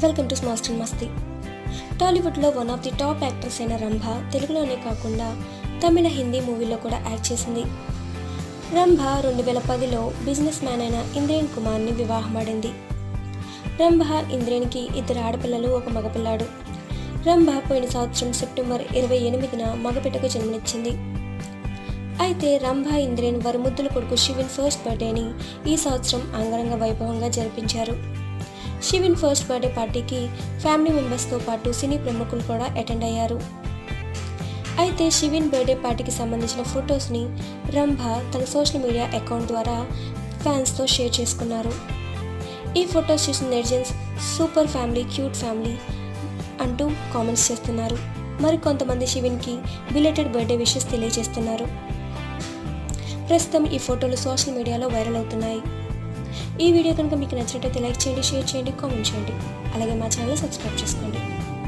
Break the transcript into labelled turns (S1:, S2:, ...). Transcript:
S1: welcome to Master Masti టాలీవుడ్లో one of the top actress అయిన రంభ తెలుగులోనే కాకుండా తమిళ హిందీ మూవీలో కూడా యాక్ట్ చేసింది రంభ రెండు వేల పదిలో బిజినెస్ మ్యాన్ అయిన ఇంద్రేన్ కుమార్ని వివాహమాడింది రంభ ఇంద్రేన్కి ఇద్దరు ఆడపిల్లలు ఒక మగపిల్లాడు రంభ పోయిన సంవత్సరం సెప్టెంబర్ ఇరవై ఎనిమిదిన మగపిట్టకు జన్మనిచ్చింది అయితే రంభ ఇంద్రేన్ వారి ముద్దుల కొడుకు శివిన్ ఫస్ట్ బర్త్డేని ఈ సంవత్సరం అంగరంగ వైభవంగా జరిపించారు శివిన్ ఫస్ట్ బర్త్డే పార్టీకి ఫ్యామిలీ మెంబర్స్తో పాటు సినీ ప్రముఖులు కూడా అటెండ్ అయ్యారు అయితే శివిన్ బర్త్డే పార్టీకి సంబంధించిన ఫొటోస్ని రంభ తన సోషల్ మీడియా అకౌంట్ ద్వారా ఫ్యాన్స్తో షేర్ చేసుకున్నారు ఈ ఫొటోస్ చూసిన netizens super family cute family అంటూ కామెంట్స్ చేస్తున్నారు మరి కొంతమంది శివిన్కి బిలేటెడ్ బర్త్డే విషెస్ తెలియజేస్తున్నారు ప్రస్తుతం ఈ ఫోటోలు సోషల్ మీడియాలో వైరల్ అవుతున్నాయి ఈ వీడియో కనుక మీకు నచ్చినట్లయితే లైక్ చేయండి షేర్ చేయండి కామెంట్ చేయండి అలాగే మా ఛానల్ సబ్స్క్రైబ్ చేసుకోండి